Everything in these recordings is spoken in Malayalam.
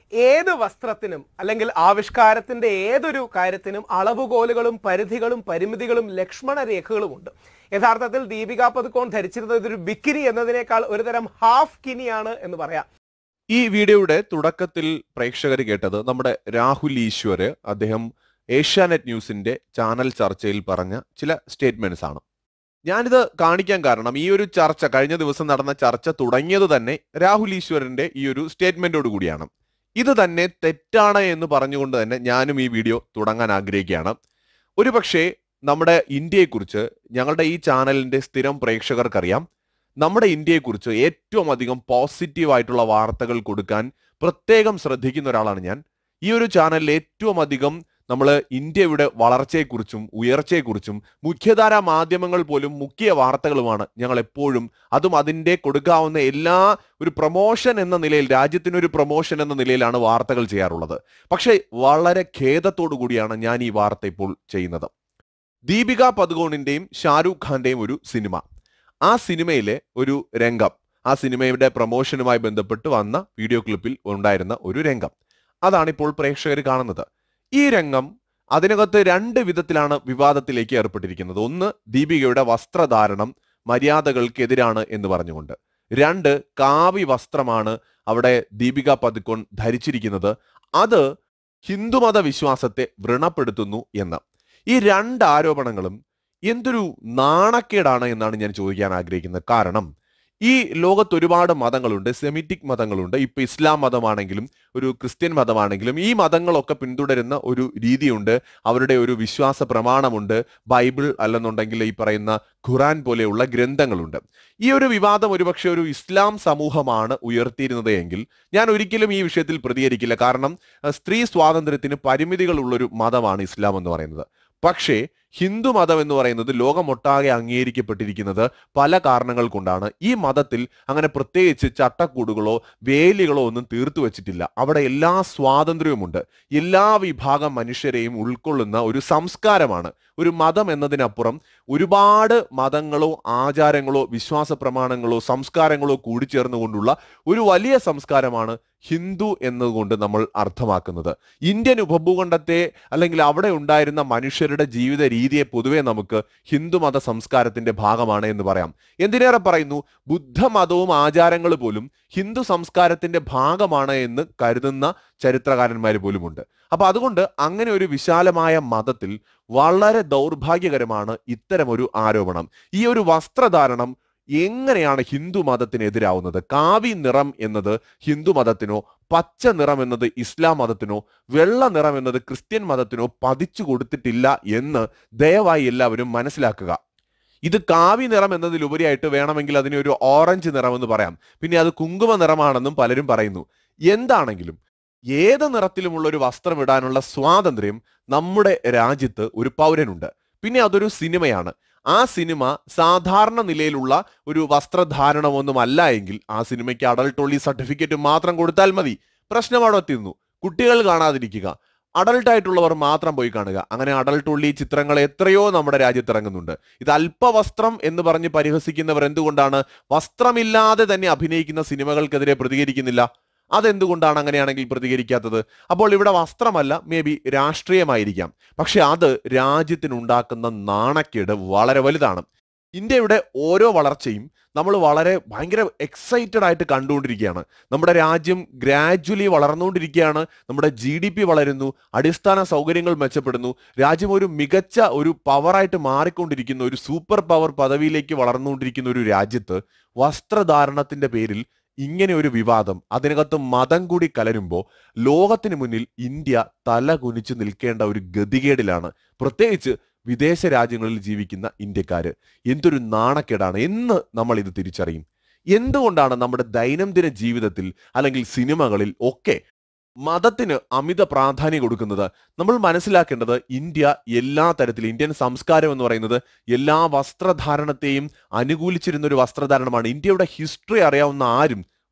ഏത് വസ്ത്രത്തിനും അല്ലെങ്കിൽ ആവിഷ്കാരത്തിന്റെ ഏതൊരു കാര്യത്തിനും അളവുകോലുകളും പരിധികളും പരിമിതികളും ലക്ഷ്മണ രേഖകളും ഉണ്ട് യഥാർത്ഥത്തിൽ ദീപിക പതുക്കോൺ ധരിച്ചിരുന്നത് ഒരു ബിക്കിനി എന്നതിനേക്കാൾ ഒരുതരം ഹാഫ് കിനിയാണ് എന്ന് പറയാം ഈ വീഡിയോയുടെ തുടക്കത്തിൽ പ്രേക്ഷകർ കേട്ടത് നമ്മുടെ രാഹുൽ ഈശ്വര് അദ്ദേഹം ഏഷ്യാനെറ്റ് ന്യൂസിന്റെ ചാനൽ ചർച്ചയിൽ പറഞ്ഞ ചില സ്റ്റേറ്റ്മെന്റ്സ് ആണ് ഞാനിത് കാണിക്കാൻ കാരണം ഈ ഒരു ചർച്ച കഴിഞ്ഞ ദിവസം നടന്ന ചർച്ച തുടങ്ങിയത് തന്നെ രാഹുൽ ഈശ്വരന്റെ ഈ ഒരു സ്റ്റേറ്റ്മെന്റോട് കൂടിയാണ് ഇത് തന്നെ തെറ്റാണ് എന്ന് പറഞ്ഞുകൊണ്ട് തന്നെ ഞാനും ഈ വീഡിയോ തുടങ്ങാൻ ആഗ്രഹിക്കുകയാണ് ഒരുപക്ഷെ നമ്മുടെ ഇന്ത്യയെക്കുറിച്ച് ഞങ്ങളുടെ ഈ ചാനലിന്റെ സ്ഥിരം പ്രേക്ഷകർക്കറിയാം നമ്മുടെ ഇന്ത്യയെക്കുറിച്ച് ഏറ്റവും അധികം പോസിറ്റീവ് ആയിട്ടുള്ള വാർത്തകൾ കൊടുക്കാൻ പ്രത്യേകം ശ്രദ്ധിക്കുന്ന ഒരാളാണ് ഞാൻ ഈ ഒരു ചാനലിൽ ഏറ്റവും അധികം നമ്മൾ ഇന്ത്യയുടെ വളർച്ചയെക്കുറിച്ചും ഉയർച്ചയെക്കുറിച്ചും മുഖ്യധാര മാധ്യമങ്ങൾ പോലും മുഖ്യ വാർത്തകളുമാണ് ഞങ്ങൾ എപ്പോഴും അതും അതിൻ്റെ കൊടുക്കാവുന്ന എല്ലാ ഒരു പ്രൊമോഷൻ എന്ന നിലയിൽ രാജ്യത്തിനൊരു പ്രൊമോഷൻ എന്ന നിലയിലാണ് വാർത്തകൾ ചെയ്യാറുള്ളത് പക്ഷേ വളരെ ഖേദത്തോടു കൂടിയാണ് ഞാൻ ഈ വാർത്ത ഇപ്പോൾ ചെയ്യുന്നത് ദീപിക പതുകോണിന്റെയും ഷാരൂഖ് ഖാന്റെയും ഒരു സിനിമ ആ സിനിമയിലെ ഒരു രംഗം ആ സിനിമയുടെ പ്രൊമോഷനുമായി ബന്ധപ്പെട്ട് വന്ന വീഡിയോ ക്ലിപ്പിൽ ഉണ്ടായിരുന്ന ഒരു രംഗം അതാണ് ഇപ്പോൾ പ്രേക്ഷകർ കാണുന്നത് ഈ രംഗം അതിനകത്ത് രണ്ട് വിധത്തിലാണ് വിവാദത്തിലേക്ക് ഏർപ്പെട്ടിരിക്കുന്നത് ഒന്ന് ദീപികയുടെ വസ്ത്രധാരണം മര്യാദകൾക്കെതിരാണ് എന്ന് പറഞ്ഞുകൊണ്ട് രണ്ട് കാവി വസ്ത്രമാണ് അവിടെ ദീപിക പതുക്കോൺ ധരിച്ചിരിക്കുന്നത് അത് ഹിന്ദുമത വിശ്വാസത്തെ വ്രണപ്പെടുത്തുന്നു എന്ന് ഈ രണ്ട് ആരോപണങ്ങളും എന്തൊരു നാണക്കേടാണ് എന്നാണ് ഞാൻ ചോദിക്കാൻ ആഗ്രഹിക്കുന്നത് കാരണം ഈ ലോകത്ത് ഒരുപാട് മതങ്ങളുണ്ട് സെമിറ്റിക് മതങ്ങളുണ്ട് ഇപ്പൊ ഇസ്ലാം മതമാണെങ്കിലും ഒരു ക്രിസ്ത്യൻ മതമാണെങ്കിലും ഈ മതങ്ങളൊക്കെ പിന്തുടരുന്ന ഒരു രീതിയുണ്ട് അവരുടെ ഒരു വിശ്വാസ പ്രമാണമുണ്ട് ബൈബിൾ അല്ലെന്നുണ്ടെങ്കിൽ ഈ പറയുന്ന ഖുറാൻ പോലെയുള്ള ഗ്രന്ഥങ്ങളുണ്ട് ഈ ഒരു വിവാദം ഒരുപക്ഷെ ഒരു ഇസ്ലാം സമൂഹമാണ് ഉയർത്തിയിരുന്നത് എങ്കിൽ ഞാൻ ഒരിക്കലും ഈ വിഷയത്തിൽ പ്രതികരിക്കില്ല കാരണം അഹ് സ്ത്രീ സ്വാതന്ത്ര്യത്തിന് പരിമിതികളുള്ളൊരു മതമാണ് ഇസ്ലാം എന്ന് പറയുന്നത് പക്ഷേ ഹിന്ദു മതം എന്ന് പറയുന്നത് ലോകമൊട്ടാകെ അംഗീകരിക്കപ്പെട്ടിരിക്കുന്നത് പല കാരണങ്ങൾ കൊണ്ടാണ് ഈ മതത്തിൽ അങ്ങനെ പ്രത്യേകിച്ച് ചട്ടക്കൂടുകളോ വേലികളോ ഒന്നും തീർത്തു വെച്ചിട്ടില്ല അവിടെ എല്ലാ സ്വാതന്ത്ര്യവുമുണ്ട് എല്ലാ വിഭാഗം മനുഷ്യരെയും ഉൾക്കൊള്ളുന്ന ഒരു സംസ്കാരമാണ് ഒരു മതം എന്നതിനപ്പുറം ഒരുപാട് മതങ്ങളോ ആചാരങ്ങളോ വിശ്വാസ പ്രമാണങ്ങളോ സംസ്കാരങ്ങളോ കൂടിച്ചേർന്നുകൊണ്ടുള്ള ഒരു വലിയ സംസ്കാരമാണ് ഹിന്ദു എന്നതുകൊണ്ട് നമ്മൾ അർത്ഥമാക്കുന്നത് ഇന്ത്യൻ ഉപഭൂഖണ്ഡത്തെ അല്ലെങ്കിൽ അവിടെ ഉണ്ടായിരുന്ന മനുഷ്യരുടെ ജീവിത രീതിയെ പൊതുവെ നമുക്ക് ഹിന്ദുമത സംസ്കാരത്തിന്റെ ഭാഗമാണ് എന്ന് പറയാം എന്തിനേറെ പറയുന്നു ബുദ്ധമതവും ആചാരങ്ങൾ പോലും ഹിന്ദു സംസ്കാരത്തിന്റെ ഭാഗമാണ് എന്ന് കരുതുന്ന ചരിത്രകാരന്മാർ പോലുമുണ്ട് അപ്പൊ അതുകൊണ്ട് അങ്ങനെ ഒരു വിശാലമായ മതത്തിൽ വളരെ ദൗർഭാഗ്യകരമാണ് ഇത്തരമൊരു ആരോപണം ഈ ഒരു വസ്ത്രധാരണം എങ്ങനെയാണ് ഹിന്ദു മതത്തിനെതിരാവുന്നത് കാവി നിറം എന്നത് ഹിന്ദു മതത്തിനോ പച്ച നിറം എന്നത് ഇസ്ലാം മതത്തിനോ വെള്ള നിറം എന്നത് ക്രിസ്ത്യൻ മതത്തിനോ പതിച്ചു കൊടുത്തിട്ടില്ല എന്ന് ദയവായി എല്ലാവരും മനസ്സിലാക്കുക ഇത് കാവി നിറം എന്നതിലുപരിയായിട്ട് വേണമെങ്കിൽ അതിനെ ഒരു ഓറഞ്ച് നിറമെന്ന് പറയാം പിന്നെ അത് കുങ്കുമ നിറമാണെന്നും പലരും പറയുന്നു എന്താണെങ്കിലും ഏത് നിറത്തിലുമുള്ള ഒരു വസ്ത്രം ഇടാനുള്ള സ്വാതന്ത്ര്യം നമ്മുടെ രാജ്യത്ത് ഒരു പൗരനുണ്ട് പിന്നെ അതൊരു സിനിമയാണ് ആ സിനിമ സാധാരണ നിലയിലുള്ള ഒരു വസ്ത്രധാരണമൊന്നും അല്ല എങ്കിൽ ആ സിനിമയ്ക്ക് അഡൾട്ട് ഓൺലി സർട്ടിഫിക്കറ്റ് മാത്രം കൊടുത്താൽ മതി പ്രശ്നം അവിടെ എത്തിയിരുന്നു കുട്ടികൾ കാണാതിരിക്കുക അഡൾട്ട് ആയിട്ടുള്ളവർ മാത്രം പോയി കാണുക അങ്ങനെ അഡൾട്ട് ഉള്ളി ചിത്രങ്ങൾ എത്രയോ നമ്മുടെ രാജ്യത്ത് ഇറങ്ങുന്നുണ്ട് ഇത് അല്പവസ്ത്രം എന്ന് പറഞ്ഞ് പരിഹസിക്കുന്നവർ എന്തുകൊണ്ടാണ് വസ്ത്രമില്ലാതെ തന്നെ അഭിനയിക്കുന്ന സിനിമകൾക്കെതിരെ പ്രതികരിക്കുന്നില്ല അതെന്തുകൊണ്ടാണ് അങ്ങനെയാണെങ്കിൽ പ്രതികരിക്കാത്തത് അപ്പോൾ ഇവിടെ വസ്ത്രമല്ല മേ ബി രാഷ്ട്രീയമായിരിക്കാം പക്ഷെ അത് രാജ്യത്തിനുണ്ടാക്കുന്ന നാണക്കേട് വളരെ വലുതാണ് ഇന്ത്യയുടെ ഓരോ വളർച്ചയും നമ്മൾ വളരെ ഭയങ്കര എക്സൈറ്റഡ് ആയിട്ട് കണ്ടുകൊണ്ടിരിക്കുകയാണ് നമ്മുടെ രാജ്യം ഗ്രാജ്വലി വളർന്നുകൊണ്ടിരിക്കുകയാണ് നമ്മുടെ ജി ഡി പി വളരുന്നു അടിസ്ഥാന സൗകര്യങ്ങൾ മെച്ചപ്പെടുന്നു രാജ്യം ഒരു മികച്ച ഒരു പവറായിട്ട് മാറിക്കൊണ്ടിരിക്കുന്ന ഒരു സൂപ്പർ പവർ പദവിയിലേക്ക് വളർന്നുകൊണ്ടിരിക്കുന്ന ഒരു രാജ്യത്ത് വസ്ത്രധാരണത്തിന്റെ പേരിൽ ഇങ്ങനെ ഒരു വിവാദം അതിനകത്ത് മതം കൂടി കലരുമ്പോൾ ലോകത്തിന് മുന്നിൽ ഇന്ത്യ തല കുനിച്ചു നിൽക്കേണ്ട ഒരു ഗതികേടിലാണ് പ്രത്യേകിച്ച് വിദേശ രാജ്യങ്ങളിൽ ജീവിക്കുന്ന ഇന്ത്യക്കാര് എന്തൊരു നാണക്കേടാണ് എന്ന് നമ്മൾ ഇത് തിരിച്ചറിയും എന്തുകൊണ്ടാണ് നമ്മുടെ ദൈനംദിന ജീവിതത്തിൽ അല്ലെങ്കിൽ സിനിമകളിൽ ഒക്കെ മതത്തിന് അമിത പ്രാധാന്യം കൊടുക്കുന്നത് നമ്മൾ മനസ്സിലാക്കേണ്ടത് ഇന്ത്യ എല്ലാ തരത്തിലും ഇന്ത്യൻ സംസ്കാരം എന്ന് പറയുന്നത് എല്ലാ വസ്ത്രധാരണത്തെയും അനുകൂലിച്ചിരുന്ന ഒരു വസ്ത്രധാരണമാണ് ഇന്ത്യയുടെ ഹിസ്റ്ററി അറിയാവുന്ന ആരും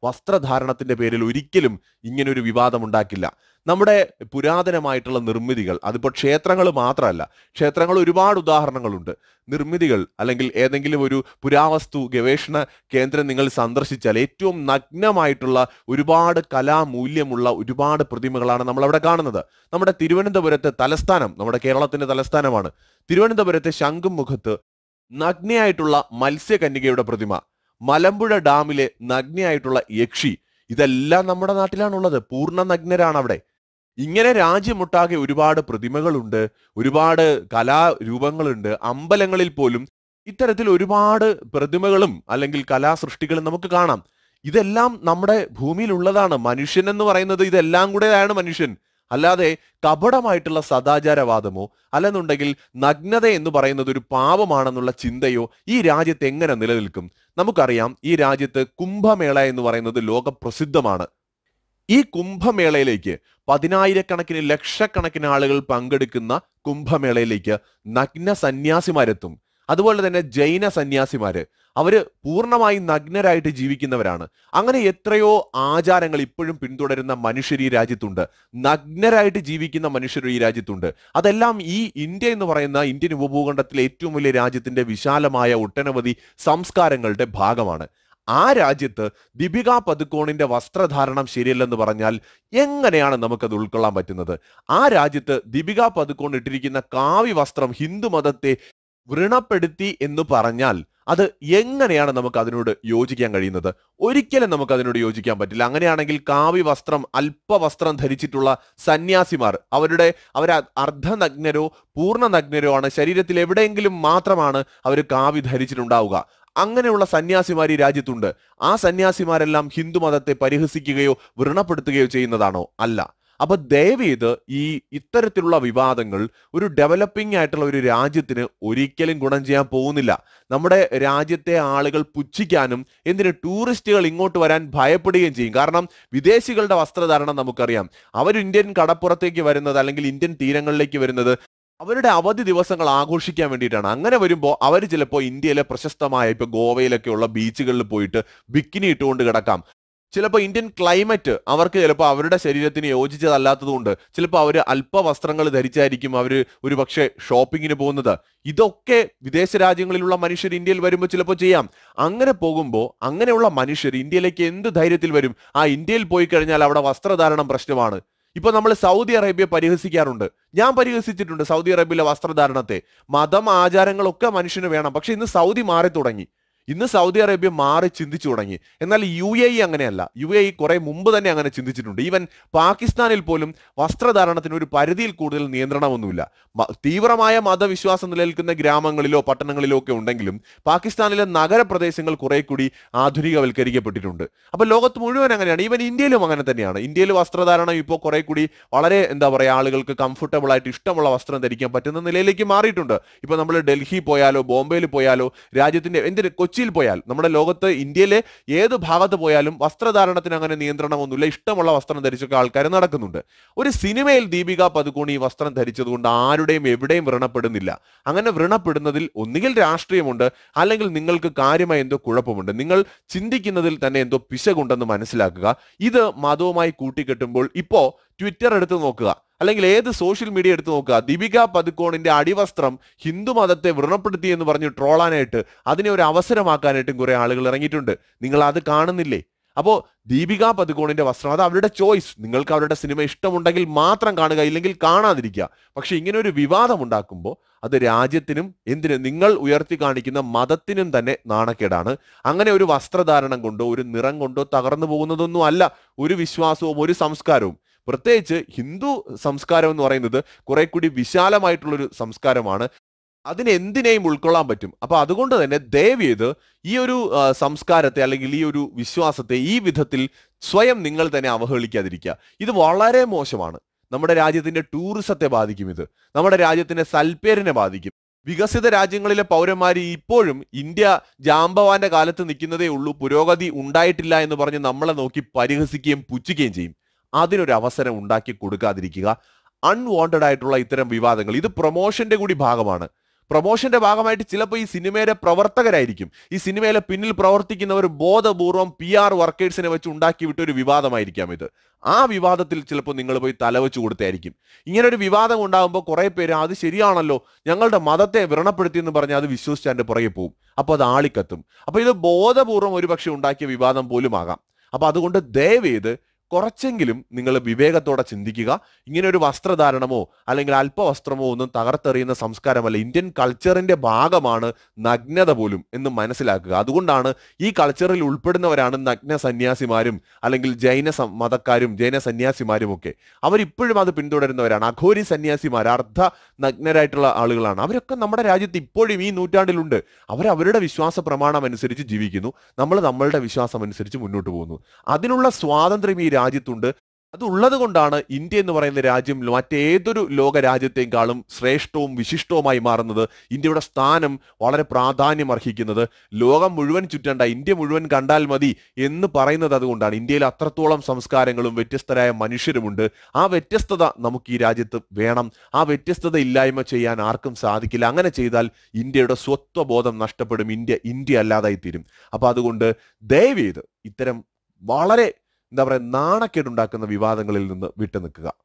വസ്ത്രധാരണത്തിന്റെ പേരിൽ ഒരിക്കലും ഇങ്ങനൊരു വിവാദം ഉണ്ടാക്കില്ല നമ്മുടെ പുരാതനമായിട്ടുള്ള നിർമ്മിതികൾ അതിപ്പോൾ ക്ഷേത്രങ്ങൾ മാത്രമല്ല ക്ഷേത്രങ്ങൾ ഒരുപാട് ഉദാഹരണങ്ങളുണ്ട് നിർമ്മിതികൾ അല്ലെങ്കിൽ ഏതെങ്കിലും ഒരു പുരാവസ്തു ഗവേഷണ കേന്ദ്രം നിങ്ങൾ സന്ദർശിച്ചാൽ ഏറ്റവും നഗ്നമായിട്ടുള്ള ഒരുപാട് കലാമൂല്യമുള്ള ഒരുപാട് പ്രതിമകളാണ് നമ്മൾ അവിടെ കാണുന്നത് നമ്മുടെ തിരുവനന്തപുരത്തെ തലസ്ഥാനം നമ്മുടെ കേരളത്തിന്റെ തലസ്ഥാനമാണ് തിരുവനന്തപുരത്തെ ശംഖുമുഖത്ത് നഗ്നയായിട്ടുള്ള മത്സ്യകന്യകയുടെ പ്രതിമ മലമ്പുഴ ഡാമിലെ നഗ്നയായിട്ടുള്ള യക്ഷി ഇതെല്ലാം നമ്മുടെ നാട്ടിലാണുള്ളത് പൂർണ്ണ നഗ്നരാണ് അവിടെ ഇങ്ങനെ രാജ്യമൊട്ടാകെ ഒരുപാട് പ്രതിമകളുണ്ട് ഒരുപാട് കലാരൂപങ്ങളുണ്ട് അമ്പലങ്ങളിൽ പോലും ഇത്തരത്തിൽ ഒരുപാട് പ്രതിമകളും അല്ലെങ്കിൽ കലാസൃഷ്ടികളും നമുക്ക് കാണാം ഇതെല്ലാം നമ്മുടെ ഭൂമിയിലുള്ളതാണ് മനുഷ്യൻ എന്ന് പറയുന്നത് ഇതെല്ലാം കൂടെയാണ് മനുഷ്യൻ അല്ലാതെ കപടമായിട്ടുള്ള സദാചാരവാദമോ അല്ലെന്നുണ്ടെങ്കിൽ നഗ്നത എന്ന് പറയുന്നത് ഒരു പാപമാണെന്നുള്ള ചിന്തയോ ഈ രാജ്യത്ത് എങ്ങനെ നിലനിൽക്കും നമുക്കറിയാം ഈ രാജ്യത്ത് കുംഭമേള എന്ന് പറയുന്നത് ലോകപ്രസിദ്ധമാണ് ഈ കുംഭമേളയിലേക്ക് പതിനായിരക്കണക്കിന് ലക്ഷക്കണക്കിന് ആളുകൾ പങ്കെടുക്കുന്ന കുംഭമേളയിലേക്ക് നഗ്ന സന്യാസിമാരെത്തും അതുപോലെ തന്നെ ജൈന സന്യാസിമാര് അവര് പൂർണ്ണമായി നഗ്നരായിട്ട് ജീവിക്കുന്നവരാണ് അങ്ങനെ എത്രയോ ആചാരങ്ങൾ ഇപ്പോഴും പിന്തുടരുന്ന മനുഷ്യർ ഈ രാജ്യത്തുണ്ട് നഗ്നരായിട്ട് ജീവിക്കുന്ന മനുഷ്യർ ഈ രാജ്യത്തുണ്ട് അതെല്ലാം ഈ ഇന്ത്യ എന്ന് പറയുന്ന ഇന്ത്യൻ ഉപഭൂഖണ്ഡത്തിലെ ഏറ്റവും വലിയ രാജ്യത്തിന്റെ വിശാലമായ ഒട്ടനവധി സംസ്കാരങ്ങളുടെ ഭാഗമാണ് ആ രാജ്യത്ത് ദീപിക പതുക്കോണിന്റെ വസ്ത്രധാരണം ശരിയല്ലെന്ന് പറഞ്ഞാൽ എങ്ങനെയാണ് നമുക്കത് ഉൾക്കൊള്ളാൻ പറ്റുന്നത് ആ രാജ്യത്ത് ദീപിക പതുക്കോൺ ഇട്ടിരിക്കുന്ന കാവി വസ്ത്രം ഹിന്ദു മതത്തെ വ്രണപ്പെടുത്തി എന്ന് പറഞ്ഞാൽ അത് എങ്ങനെയാണ് നമുക്ക് അതിനോട് യോജിക്കാൻ കഴിയുന്നത് ഒരിക്കലും നമുക്ക് അതിനോട് യോജിക്കാൻ പറ്റില്ല അങ്ങനെയാണെങ്കിൽ കാവി വസ്ത്രം അല്പവസ്ത്രം ധരിച്ചിട്ടുള്ള സന്യാസിമാർ അവരുടെ അവർ അർദ്ധനഗ്നരോ പൂർണ്ണ നഗ്നരോ ആണ് ശരീരത്തിൽ എവിടെയെങ്കിലും മാത്രമാണ് അവർ കാവി ധരിച്ചിട്ടുണ്ടാവുക അങ്ങനെയുള്ള സന്യാസിമാർ ഈ രാജ്യത്തുണ്ട് ആ സന്യാസിമാരെല്ലാം ഹിന്ദു മതത്തെ പരിഹസിക്കുകയോ വ്രണപ്പെടുത്തുകയോ ചെയ്യുന്നതാണോ അല്ല അപ്പൊ ദയവേത് ഈ ഇത്തരത്തിലുള്ള വിവാദങ്ങൾ ഒരു ഡെവലപ്പിംഗ് ആയിട്ടുള്ള ഒരു രാജ്യത്തിന് ഒരിക്കലും ഗുണം ചെയ്യാൻ പോകുന്നില്ല നമ്മുടെ രാജ്യത്തെ ആളുകൾ പുച്ഛിക്കാനും എന്തിന് ടൂറിസ്റ്റുകൾ ഇങ്ങോട്ട് വരാൻ ഭയപ്പെടുകയും ചെയ്യും കാരണം വിദേശികളുടെ വസ്ത്രധാരണം നമുക്കറിയാം അവർ ഇന്ത്യൻ കടപ്പുറത്തേക്ക് വരുന്നത് അല്ലെങ്കിൽ ഇന്ത്യൻ തീരങ്ങളിലേക്ക് വരുന്നത് അവരുടെ അവധി ദിവസങ്ങൾ ആഘോഷിക്കാൻ വേണ്ടിയിട്ടാണ് അങ്ങനെ വരുമ്പോൾ അവർ ചിലപ്പോൾ ഇന്ത്യയിലെ പ്രശസ്തമായ ഇപ്പൊ ഗോവയിലൊക്കെയുള്ള ബീച്ചുകളിൽ പോയിട്ട് ബിക്കിനി ഇട്ടുകൊണ്ട് കിടക്കാം ചിലപ്പോൾ ഇന്ത്യൻ ക്ലൈമറ്റ് അവർക്ക് ചിലപ്പോൾ അവരുടെ ശരീരത്തിന് യോജിച്ചതല്ലാത്തതുകൊണ്ട് ചിലപ്പോൾ അവർ അല്പ വസ്ത്രങ്ങൾ ധരിച്ചായിരിക്കും അവർ ഒരു പക്ഷേ ഷോപ്പിങ്ങിന് പോകുന്നത് ഇതൊക്കെ വിദേശ രാജ്യങ്ങളിലുള്ള മനുഷ്യർ ഇന്ത്യയിൽ വരുമ്പോൾ ചിലപ്പോൾ ചെയ്യാം അങ്ങനെ പോകുമ്പോൾ അങ്ങനെയുള്ള മനുഷ്യർ ഇന്ത്യയിലേക്ക് എന്ത് ധൈര്യത്തിൽ വരും ആ ഇന്ത്യയിൽ പോയി കഴിഞ്ഞാൽ അവിടെ വസ്ത്രധാരണം പ്രശ്നമാണ് ഇപ്പൊ നമ്മൾ സൗദി അറേബ്യ പരിഹസിക്കാറുണ്ട് ഞാൻ പരിഹസിച്ചിട്ടുണ്ട് സൗദി അറേബ്യയിലെ വസ്ത്രധാരണത്തെ മതം ആചാരങ്ങളൊക്കെ മനുഷ്യന് വേണം പക്ഷെ ഇന്ന് സൗദി മാറി തുടങ്ങി ഇന്ന് സൗദി അറേബ്യ മാറി ചിന്തിച്ചു തുടങ്ങി എന്നാൽ യു എ ഇ അങ്ങനെയല്ല യു എ ഇ കുറെ മുമ്പ് തന്നെ അങ്ങനെ ചിന്തിച്ചിട്ടുണ്ട് ഈവൻ പാകിസ്ഥാനിൽ പോലും വസ്ത്രധാരണത്തിന് ഒരു പരിധിയിൽ കൂടുതൽ നിയന്ത്രണമൊന്നുമില്ല മ- തീവ്രമായ മതവിശ്വാസം നിലനിൽക്കുന്ന ഗ്രാമങ്ങളിലോ പട്ടണങ്ങളിലോ ഒക്കെ ഉണ്ടെങ്കിലും പാകിസ്ഥാനിലെ നഗരപ്രദേശങ്ങൾ കുറെ കൂടി ആധുനികവൽക്കരിക്കപ്പെട്ടിട്ടുണ്ട് അപ്പൊ ലോകത്ത് മുഴുവൻ അങ്ങനെയാണ് ഈവൻ ഇന്ത്യയിലും അങ്ങനെ തന്നെയാണ് ഇന്ത്യയിൽ വസ്ത്രധാരണം ഇപ്പോൾ കുറെ കൂടി വളരെ എന്താ പറയുക ആളുകൾക്ക് കംഫർട്ടബിൾ ആയിട്ട് ഇഷ്ടമുള്ള വസ്ത്രം ധരിക്കാൻ പറ്റുന്ന നിലയിലേക്ക് മാറിയിട്ടുണ്ട് ഇപ്പൊ നമ്മൾ ഡൽഹി പോയാലോ ബോംബെയിൽ പോയാലോ രാജ്യത്തിന്റെ എന്തിന് കൊച്ചിയിൽ പോയാൽ നമ്മുടെ ലോകത്ത് ഇന്ത്യയിലെ ഏത് ഭാഗത്ത് പോയാലും വസ്ത്രധാരണത്തിന് അങ്ങനെ നിയന്ത്രണമൊന്നുമില്ല ഇഷ്ടമുള്ള വസ്ത്രം ധരിച്ചൊക്കെ ആൾക്കാർ നടക്കുന്നുണ്ട് ഒരു സിനിമയിൽ ദീപിക പതുക്കോൺ ഈ വസ്ത്രം ധരിച്ചതുകൊണ്ട് ആരുടെയും എവിടെയും വ്രണപ്പെടുന്നില്ല അങ്ങനെ വ്രണപ്പെടുന്നതിൽ ഒന്നുകിൽ രാഷ്ട്രീയമുണ്ട് അല്ലെങ്കിൽ നിങ്ങൾക്ക് കാര്യമായി എന്തോ കുഴപ്പമുണ്ട് നിങ്ങൾ ചിന്തിക്കുന്നതിൽ തന്നെ എന്തോ പിശകുണ്ടെന്ന് മനസ്സിലാക്കുക ഇത് മതവുമായി കൂട്ടിക്കെട്ടുമ്പോൾ ഇപ്പോ ട്വിറ്റർ എടുത്ത് നോക്കുക അല്ലെങ്കിൽ ഏത് സോഷ്യൽ മീഡിയ എടുത്ത് നോക്കുക ദീപിക പതുക്കോണിന്റെ അടിവസ്ത്രം ഹിന്ദു മതത്തെ വ്രണപ്പെടുത്തി എന്ന് പറഞ്ഞ് ട്രോളാനായിട്ട് അതിനെ ഒരു അവസരമാക്കാനായിട്ടും കുറെ ആളുകൾ ഇറങ്ങിയിട്ടുണ്ട് നിങ്ങൾ അത് കാണുന്നില്ലേ അപ്പോ ദീപിക പതുക്കോണിന്റെ വസ്ത്രം അത് അവരുടെ ചോയ്സ് നിങ്ങൾക്ക് അവരുടെ സിനിമ ഇഷ്ടമുണ്ടെങ്കിൽ മാത്രം കാണുക ഇല്ലെങ്കിൽ കാണാതിരിക്കുക പക്ഷെ ഇങ്ങനെ ഒരു വിവാദം ഉണ്ടാക്കുമ്പോൾ അത് രാജ്യത്തിനും എന്തിന് നിങ്ങൾ ഉയർത്തി കാണിക്കുന്ന മതത്തിനും തന്നെ നാണക്കേടാണ് അങ്ങനെ ഒരു വസ്ത്രധാരണം കൊണ്ടോ ഒരു നിറം കൊണ്ടോ തകർന്നു പോകുന്നതൊന്നും അല്ല ഒരു വിശ്വാസവും ഒരു സംസ്കാരവും പ്രത്യേകിച്ച് ഹിന്ദു സംസ്കാരം എന്ന് പറയുന്നത് കുറെ കൂടി വിശാലമായിട്ടുള്ളൊരു സംസ്കാരമാണ് അതിന് എന്തിനേയും ഉൾക്കൊള്ളാൻ പറ്റും അപ്പൊ അതുകൊണ്ട് തന്നെ ദയവ് ചെയ്ത് ഈ ഒരു ആ, സംസ്കാരത്തെ അല്ലെങ്കിൽ ഈ ഒരു വിശ്വാസത്തെ ഈ വിധത്തിൽ സ്വയം നിങ്ങൾ തന്നെ അവഹേളിക്കാതിരിക്കുക ഇത് വളരെ മോശമാണ് നമ്മുടെ രാജ്യത്തിന്റെ ടൂറിസത്തെ ബാധിക്കും ഇത് നമ്മുടെ രാജ്യത്തിന്റെ സൽപ്പേരിനെ ബാധിക്കും വികസിത രാജ്യങ്ങളിലെ പൗരന്മാർ ഇപ്പോഴും ഇന്ത്യ ജാമ്പവാന്റെ കാലത്ത് നിൽക്കുന്നതേ ഉള്ളൂ പുരോഗതി ഉണ്ടായിട്ടില്ല എന്ന് പറഞ്ഞ് നമ്മളെ നോക്കി പരിഹസിക്കുകയും പുച്ഛിക്കുകയും ചെയ്യും അതിനൊരു അവസരം ഉണ്ടാക്കി കൊടുക്കാതിരിക്കുക അൺവാണ്ടഡ് ആയിട്ടുള്ള ഇത്തരം വിവാദങ്ങൾ ഇത് പ്രൊമോഷന്റെ കൂടി ഭാഗമാണ് പ്രൊമോഷന്റെ ഭാഗമായിട്ട് ചിലപ്പോൾ ഈ സിനിമയുടെ പ്രവർത്തകരായിരിക്കും ഈ സിനിമയിലെ പിന്നിൽ പ്രവർത്തിക്കുന്നവർ ബോധപൂർവം പി ആർ വർക്കേഴ്സിനെ വെച്ച് ഉണ്ടാക്കി വിട്ട ഒരു വിവാദമായിരിക്കാം ഇത് ആ വിവാദത്തിൽ ചിലപ്പോൾ നിങ്ങൾ പോയി തലവെച്ച് കൊടുത്തായിരിക്കും ഇങ്ങനെ ഒരു വിവാദം ഉണ്ടാകുമ്പോൾ കുറെ പേര് അത് ശരിയാണല്ലോ ഞങ്ങളുടെ മതത്തെ വ്രണപ്പെടുത്തി എന്ന് പറഞ്ഞാൽ അത് വിശ്വസിച്ച് അതിന്റെ പുറകെ പോകും അപ്പോൾ അത് ആളിക്കത്തും അപ്പോൾ ഇത് ബോധപൂർവം ഒരുപക്ഷെ ഉണ്ടാക്കിയ വിവാദം പോലും ആകാം അപ്പോൾ അതുകൊണ്ട് ദയവേത് കുറച്ചെങ്കിലും നിങ്ങൾ വിവേകത്തോടെ ചിന്തിക്കുക ഇങ്ങനെ ഒരു വസ്ത്രധാരണമോ അല്ലെങ്കിൽ അല്പവസ്ത്രമോ ഒന്നും തകർത്തെറിയുന്ന സംസ്കാരമല്ല ഇന്ത്യൻ കൾച്ചറിന്റെ ഭാഗമാണ് നഗ്നത പോലും എന്ന് മനസ്സിലാക്കുക അതുകൊണ്ടാണ് ഈ കൾച്ചറിൽ ഉൾപ്പെടുന്നവരാണ് നഗ്ന സന്യാസിമാരും അല്ലെങ്കിൽ ജൈന സം- മതക്കാരും ജൈന സന്യാസിമാരും ഒക്കെ അവരിപ്പോഴും അത് പിന്തുടരുന്നവരാണ് അഘോരി സന്യാസിമാർ അർദ്ധ നഗ്നരായിട്ടുള്ള ആളുകളാണ് അവരൊക്കെ നമ്മുടെ രാജ്യത്ത് ഇപ്പോഴും ഈ നൂറ്റാണ്ടിലുണ്ട് അവർ അവരുടെ വിശ്വാസ പ്രമാണം അനുസരിച്ച് ജീവിക്കുന്നു നമ്മൾ നമ്മളുടെ വിശ്വാസം അനുസരിച്ച് മുന്നോട്ട് പോകുന്നു അതിനുള്ള സ്വാതന്ത്ര്യം ഈ രാജ്യത്തുണ്ട് അതുള്ളത് കൊണ്ടാണ് ഇന്ത്യ എന്ന് പറയുന്ന രാജ്യം മറ്റേതൊരു ലോക രാജ്യത്തെക്കാളും ശ്രേഷ്ഠവും വിശിഷ്ടവുമായി മാറുന്നത് ഇന്ത്യയുടെ സ്ഥാനം വളരെ പ്രാധാന്യം അർഹിക്കുന്നത് ലോകം മുഴുവൻ ചുറ്റണ്ട ഇന്ത്യ മുഴുവൻ കണ്ടാൽ മതി എന്ന് പറയുന്നത് അതുകൊണ്ടാണ് ഇന്ത്യയിൽ അത്രത്തോളം സംസ്കാരങ്ങളും വ്യത്യസ്തരായ മനുഷ്യരുമുണ്ട് ആ വ്യത്യസ്തത നമുക്ക് ഈ രാജ്യത്ത് വേണം ആ വ്യത്യസ്തത ഇല്ലായ്മ ചെയ്യാൻ ആർക്കും സാധിക്കില്ല അങ്ങനെ ചെയ്താൽ ഇന്ത്യയുടെ സ്വത്വബോധം നഷ്ടപ്പെടും ഇന്ത്യ ഇന്ത്യ അല്ലാതായി തീരും അപ്പൊ അതുകൊണ്ട് ദയവേത് ഇത്തരം വളരെ എന്താ പറയുക നാണക്കേടുണ്ടാക്കുന്ന വിവാദങ്ങളിൽ നിന്ന് വിട്ടു നിൽക്കുക